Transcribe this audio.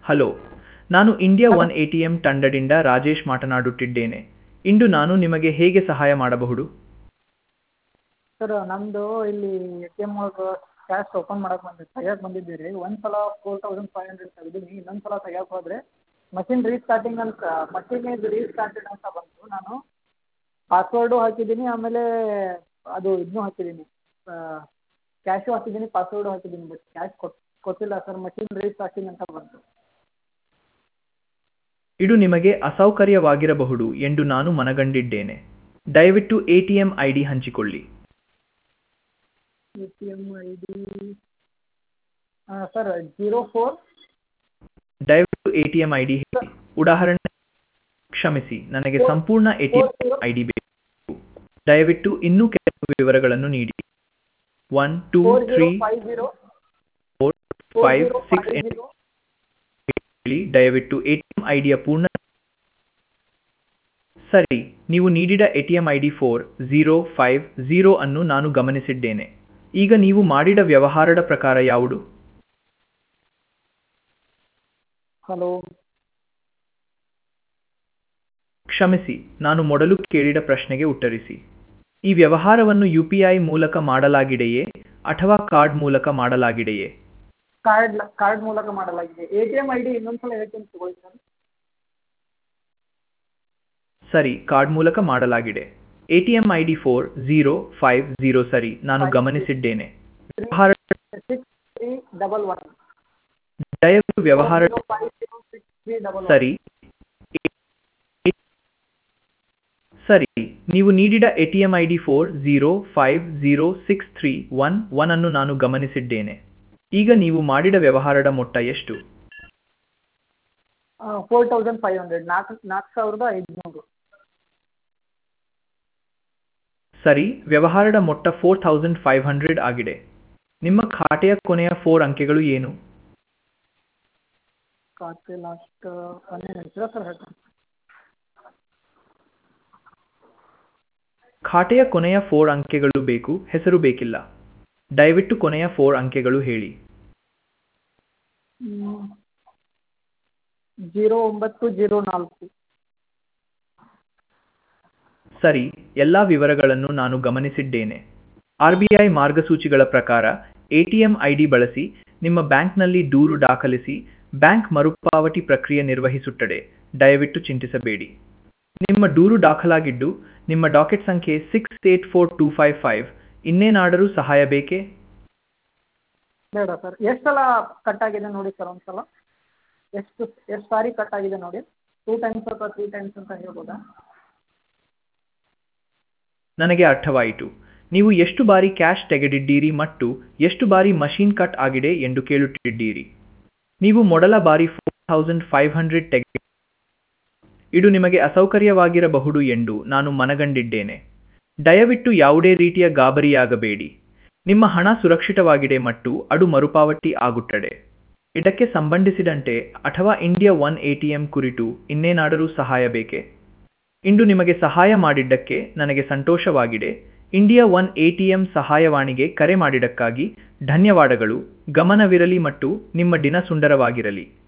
hello ನಾನು India one A T M ತಂಡದಿಂದ ರಾಜೇಶ್ ಮಾತನಾಡುತ್ತಿದ್ದೇನೆ ಇಂದು ನಾನು ನಿಮಗೆ ಹೇಗೆ ಸಹಾಯ ಮಾಡಬಹುದು ಸರ್ ನಮ್ಮದು ಇಲ್ಲಿ ಎ ಟಿ ಎಮ್ ಒಳಗೆ ಕ್ಯಾಶ್ ಓಪನ್ ಮಾಡಕ್ಕೆ ಬಂದಿದ್ದು ತೆಗ್ಯಕ್ಕೆ ಬಂದಿದ್ದೀವಿ ರೀ ಒಂದು ಸಲ ಫೋರ್ ತೌಸಂಡ್ ಫೈವ್ ಹಂಡ್ರೆಡ್ ತೆಗ್ದೀನಿ ಇನ್ನೊಂದು ಸಲ ತೆಗ್ಯಕ್ಕೆ ಹೋದರೆ ಮಷಿನ್ ರೀಸ್ಟಾರ್ಟಿಂಗ್ ಅಂತ ಮಷಿನ್ ಈಸ್ ರೀಸ್ಟಾರ್ಟೆಡ್ ಅಂತ ಬಂತು ನಾನು ಪಾಸ್ವರ್ಡು ಹಾಕಿದ್ದೀನಿ ಆಮೇಲೆ ಅದು ಇದನ್ನೂ ಹಾಕಿದ್ದೀನಿ ಕ್ಯಾಶು ಹಾಕಿದ್ದೀನಿ ಪಾಸ್ವರ್ಡು ಹಾಕಿದ್ದೀನಿ ಬಟ್ ಕ್ಯಾಶ್ ಕೊಟ್ಟು ಕೊಟ್ಟಿಲ್ಲ ಸರ್ ಮಷಿನ್ ರೀಸ್ಟಾರ್ಟಿಂಗ್ ಅಂತ ಬಂತು ಇದು ನಿಮಗೆ ಅಸೌಕರ್ಯವಾಗಿರಬಹುದು ಎಂದು ನಾನು ಮನಗಂಡಿದ್ದೇನೆ ದಯವಿಟ್ಟು A T M I D ಹಂಚಿಕೊಳ್ಳಿ A T M I D sir zero four ದಯವಿಟ್ಟು A T M I D ಹೇಳಿ ಉದಾಹರಣೆ ಕ್ಷಮಿಸಿ ನನಗೆ ಸಂಪೂರ್ಣ A T M I D ಬೇಕು ದಯವಿಟ್ಟು ಇನ್ನೂ ಕೆಲವು ವಿವರಗಳನ್ನು ನೀಡಿ one two four three zero five zero four four five zero six five ಎಂಟು ಜೀರೋ ಹೇಳಿ ದಯವಿಟ್ಟು ಎ ಟಿ ಎಂ ಐ ಡಿಯ ಪೂರ್ಣ ಸರಿ ನೀವು ನೀಡಿದ A T M I D four zero five zero ಅನ್ನು ನಾನು ಗಮನಿಸಿದ್ದೇನೆ ಈಗ ನೀವು ಮಾಡಿದ ವ್ಯವಹಾರದ ಪ್ರಕಾರ ಯಾವುದು ಹಲೋ ಕ್ಷಮಿಸಿ ನಾನು ಮೊದಲು ಕೇಳಿದ ಪ್ರಶ್ನೆಗೆ ಉತ್ತರಿಸಿ ಈ ವ್ಯವಹಾರವನ್ನು ಯು ಪಿ ಐ ಮೂಲಕ ಮಾಡಲಾಗಿದೆಯೇ ಅಥವಾ ಕಾರ್ಡ್ ಮೂಲಕ ಮಾಡಲಾಗಿದೆಯೇ ಕಾರ್ಡ್ ಕಾರ್ಡ್ ಮೂಲಕ ಮಾಡಲಾಗಿದೆ A T M I D ಇನ್ನೊಂದು ಸಲ ಹೇಳ್ತೀನಿ ತಗೊಳ್ಳಿ ಸರ್ ಸರಿ ಕಾರ್ಡ್ ಮೂಲಕ ಮಾಡಲಾಗಿದೆ A T M I D four zero five zero ಸರಿ ನಾನು ಗಮನಿಸಿದ್ದೇನೆ ವ್ಯವಹಾರ ಸಿಕ್ಸ್ ತ್ರೀ ಡಬಲ್ ಒನ್ ದಯವಿಟ್ಟು ವ್ಯವಹಾರ five zero six three double ಸರಿ ಸರಿ ನೀವು ನೀಡಿದ A T M I D four zero five zero six three one one ಅನ್ನು ನಾನು ಗಮನಿಸಿದ್ದೇನೆ ಈಗ ನೀವು ಮಾಡಿದ ವ್ಯವಹಾರದ ಮೊತ್ತ ಎಷ್ಟು ಫೋರ್ ತೌಸಂಡ್ ಫೈವ್ ಹಂಡ್ರೆಡ್ ನಾಲ್ಕು ನಾಲ್ಕು ಸಾವಿರದ ಐದುನೂರು ಸರಿ ವ್ಯವಹಾರದ ಮೊತ್ತ ಫೋರ್ ಥೌಸಂಡ್ ಫೈವ್ ಹಂಡ್ರೆಡ್ ಆಗಿದೆ ನಿಮ್ಮ ಖಾತೆಯ ಕೊನೆಯ ಫೋರ್ ಅಂಕೆಗಳು ಏನು ಖಾತೆ ಲಾಸ್ಟ್ ಕೊನೆ ಹೆಸರು ಸರ್ ಹೇಳ್ತೀನಿ ಖಾತೆಯ ಕೊನೆಯ ಫೋರ್ ಅಂಕೆಗಳು ಬೇಕು ಹೆಸರು ಬೇಕಿಲ್ಲ ದಯವಿಟ್ಟು ಕೊನೆಯ ಫೋರ್ ಅಂಕೆಗಳು ಹೇಳಿ ಜೀರೋ ಒಂಬತ್ತು ಜೀರೋ ನಾಲ್ಕು ಸರಿ ಎಲ್ಲ ವಿವರಗಳನ್ನು ನಾನು ಗಮನಿಸಿದ್ದೇನೆ ಆರ್ ಬಿ ಐ ಮಾರ್ಗಸೂಚಿಗಳ ಪ್ರಕಾರ ಎಟಿಎಂ ಐ ಡಿ ಬಳಸಿ ನಿಮ್ಮ ಬ್ಯಾಂಕ್ನಲ್ಲಿ ದೂರು ದಾಖಲಿಸಿ ಬ್ಯಾಂಕ್ ಮರುಪಾವತಿ ಪ್ರಕ್ರಿಯೆ ನಿರ್ವಹಿಸುತ್ತದೆ ದಯವಿಟ್ಟು ಚಿಂತಿಸಬೇಡಿ ನಿಮ್ಮ ದೂರು ದಾಖಲಾಗಿದ್ದು ನಿಮ್ಮ ಡಾಕೆಟ್ ಸಂಖ್ಯೆ six eight four two five five ಇನ್ನೇನಾದರೂ ಸಹಾಯ ಬೇಕೇ ಬೇಡ ಸರ್ ಎಷ್ಟು ಸಲ ಕಟ್ ಆಗಿದೆ ನೋಡಿ ಸರ್ ಒಂದು ಸಲ ಎಷ್ಟು ಎಷ್ಟು ಸಾರಿ ಕಟ್ ಆಗಿದೆ ನೋಡಿ ಟೂ ಟೈಮ್ಸ್ ಅಥವಾ ತ್ರೀ ಟೈಮ್ಸ್ ಅಂತ ಹೇಳ್ಬೋದಾ ನನಗೆ ಅರ್ಥವಾಯಿತು ನೀವು ಎಷ್ಟು ಬಾರಿ ಕ್ಯಾಶ್ ತೆಗೆದಿದ್ದೀರಿ ಮತ್ತು ಎಷ್ಟು ಬಾರಿ ಮಷೀನ್ ಕಟ್ ಆಗಿದೆ ಎಂದು ಕೇಳುತ್ತಿದ್ದೀರಿ ನೀವು ಮೊದಲ ಬಾರಿ ಫೋರ್ ಥೌಸಂಡ್ ಫೈವ್ ಹಂಡ್ರೆಡ್ ತೆಗೆ ಇದು ನಿಮಗೆ ಅಸೌಕರ್ಯವಾಗಿರಬಹುದು ಎಂದು ನಾನು ಮನಗಂಡಿದ್ದೇನೆ ದಯವಿಟ್ಟು ಯಾವುದೇ ರೀತಿಯ ಗಾಬರಿಯಾಗಬೇಡಿ ನಿಮ್ಮ ಹಣ ಸುರಕ್ಷಿತವಾಗಿದೆ ಮತ್ತು ಅದು ಮರುಪಾವತಿ ಆಗುತ್ತದೆ ಇದಕ್ಕೆ ಸಂಬಂಧಿಸಿದಂತೆ ಅಥವಾ ಇಂಡಿಯಾ ಒನ್ ಎಟಿಎಂ ಕುರಿತು ಇನ್ನೇನಾದರೂ ಸಹಾಯ ಬೇಕೇ ಇಂದು ನಿಮಗೆ ಸಹಾಯ ಮಾಡಿದ್ದಕ್ಕೆ ನನಗೆ ಸಂತೋಷವಾಗಿದೆ ಇಂಡಿಯಾ ಒನ್ ಎಟಿಎಂ ಸಹಾಯವಾಣಿಗೆ ಕರೆ ಮಾಡಿದ್ದಕ್ಕಾಗಿ ಧನ್ಯವಾದಗಳು ಗಮನವಿರಲಿ ಮತ್ತು ನಿಮ್ಮ ದಿನ ಸುಂದರವಾಗಿರಲಿ